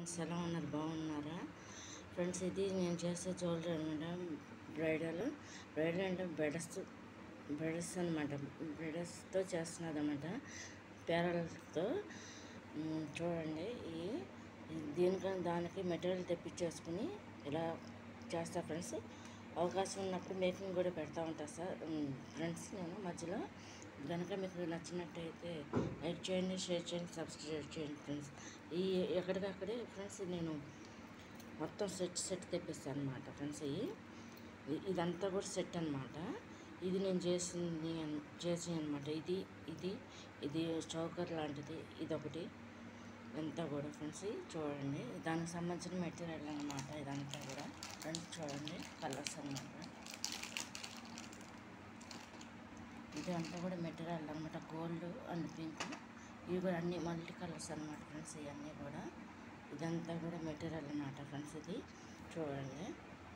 friends ఎలా ఉన్నారు బాగున్నారా ఫ్రెండ్స్ ఇది నేను చేసే జ్యువెలరీ అనమాట బ్రైడల్ బ్రైడల్ అంటే బెడస్ బెడస్ అనమాట బెడస్తో చేస్తున్నది అనమాట పేరలతో మ్, చూడండి ఈ ఈ- దీనికని దానికి మెటీరియల్ తెప్పించేసుకుని ఇలా చేస్తా ఫ్రెండ్స్ అవకాశం ఉన్నప్పుడు మేకింగ్ కూడా పెడతా ఉంటా సార్ మ్, ఫ్రెండ్స్ నేను మధ్యలో కనుక మీకు నచ్చినట్టయితే లైక్ చేయండి షేర్ చేయండి సబ్స్క్రైబ్ చేయండి ఫ్రెండ్స్ ఈ ఎక్కడికక్కడే ఫ్రెండ్స్ నేను మొత్తం సెట్ సెట్ తెప్పిస్తాను అనమాట ఫ్రెండ్స్ ఇవి ఇ- ఇదంతా కూడా సెట్ అనమాట ఇది నేను చేసింది అన్- చేసి అనమాట ఇది ఇది ఇది చౌకర్ లాంటిది ఇదొకటి ఇదంతా కూడా ఫ్రెండ్స్ ఇది చూడండి దానికి సంబంధించిన మెటీరియల్ అనమాట ఇదంతా కూడా ఫ్రెండ్స్ చూడండి కలర్స్ అనమాట ఇది అంతా కూడా మెటీరియల్ అనమాట గోల్డ్ అండ్ పింక్ ఇవి కూడా అన్ని మల్టీ కలర్స్ అనమాట ఫ్రెండ్స్ ఇవన్నీ కూడా ఇదంతా కూడా మెటీరియల్ అనమాట ఫ్రెండ్స్ ఇది చూడండి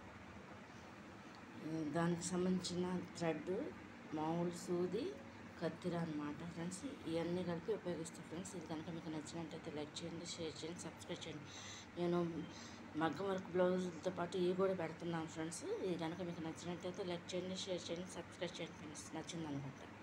ఈ దానికి సంబంధించిన థ్రెడ్ మామూలు సూది కత్తిర అనమాట ఫ్రెండ్స్ ఇవన్నీ కలిపి ఉపయోగిస్తాను ఫ్రెండ్స్ ఇది కనుక మీకు నచ్చినట్టయితే లైక్ చేయండి షేర్ చేయండి సబ్స్క్రైబ్ చేయండి నేను మగ్గం వర్క్ బ్లౌజులతో పాటు ఇవి కూడా పెడుతున్నాను ఫ్రెండ్స్ ఇది కనుక మీకు నచ్చినట్టయితే లైక్ చేయండి షేర్ చేయండి సబ్స్క్రైబ్ చేయండి ఫ్రెండ్స్ నచ్చింది అనుకుంటా